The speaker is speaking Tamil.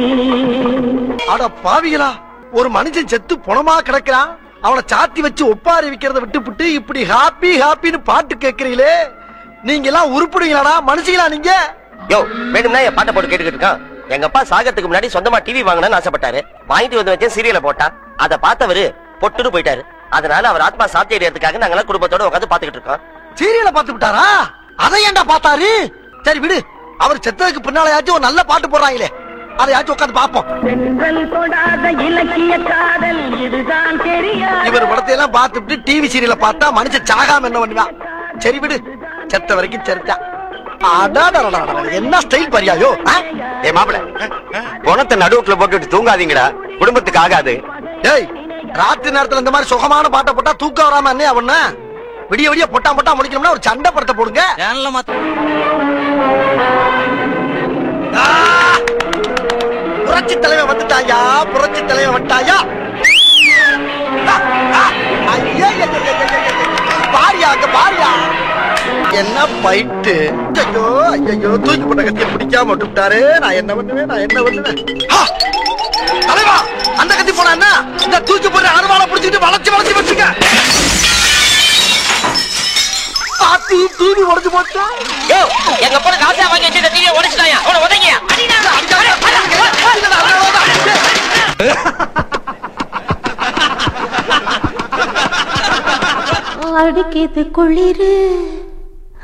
அட பாவிகளா ஒரு மனுஷன் செத்து பொணமா கிடக்கிறான் அவனை சாத்தி வச்சு ஒப்பாரி விக்கிறத விட்டுப்புட்டு இப்படி ஹாப்பி ஹாப்பின்னு பாட்டு கேக்குறீங்களே நீங்க எல்லாம் உருப்பிடுவீங்களாடா மனுஷங்களா நீங்க யோ வேணும்னா என் பாட்டை போட்டு கேட்டுக்கிட்டு இருக்கான் எங்க அப்பா சாகத்துக்கு முன்னாடி சொந்தமா டிவி வாங்கணும்னு ஆசைப்பட்டாரு வாங்கிட்டு வந்து வச்சேன் சீரியலை போட்டா அதை பார்த்தவரு பொட்டுன்னு போயிட்டாரு அதனால அவர் ஆத்மா சாத்தி அடையறதுக்காக நாங்கெல்லாம் குடும்பத்தோட உட்காந்து பாத்துக்கிட்டு இருக்கோம் சீரியலை பார்த்து விட்டாரா அதை ஏன்டா பார்த்தாரு சரி விடு அவர் செத்ததுக்கு பின்னாலயாச்சும் ஒரு நல்ல பாட்டு போடுறாங்களே அதையாச்சும் உட்காந்து பாப்போம் பெண்கள் தொடாத இலக்கிய காதல் இதுதான் தெரியாது இவர் படத்தை எல்லாம் பார்த்துட்டு டிவி சீரியலை பார்த்தா மனுஷன் சாகாம என்ன பண்ணுவான் சரி விடு செத்த வரைக்கும் செத்தான் அடாடடடடட, என்ன ஸ்டைல் பரியாயோ ஆ? ஏ மாப்பிள பணத்தை நடுவுக்குள்ள போட்டுட்டு தூங்காதீங்கடா குடும்பத்துக்கு ஆகாது டேய் ராத்திரி நேரத்துல இந்த மாதிரி சுகமான பாட்டை போட்டா தூக்கம் வராம என்ன அவன விடிய விடிய பொட்டா பொட்டா முடிக்கணும்னா ஒரு சண்டை படத்தை போடுங்க ஆ! புரட்சி தலைவன் வந்துட்டாயா புரட்சி தலைவன் வந்துட்டாயா ஆ, ஆ, ஐயையையையையையையை. பாரியா அங்க பாரியா என்ன பைட்டு ஐயோ ஐயோ தூக்கி போட்ட கத்திய பிடிக்காம விட்டுட்டாரு நான் என்ன பண்ணுவேன் நான் என்ன பண்ணுவேன் ஆ! தலைவா அந்த கத்தி போனா என்ன இந்த தூக்கி போற அருவாளை பிடிச்சிட்டு வளைச்சு வளைச்சு வச்சுக்க ஆத்தி டிவி உடஞ்சு போச்சு யோ எங்க அப்பா காசா வாங்கி வச்சு டிவியை உடைச்சிட்டாயா அவனை உதங்க அடிக்கிது குளிரு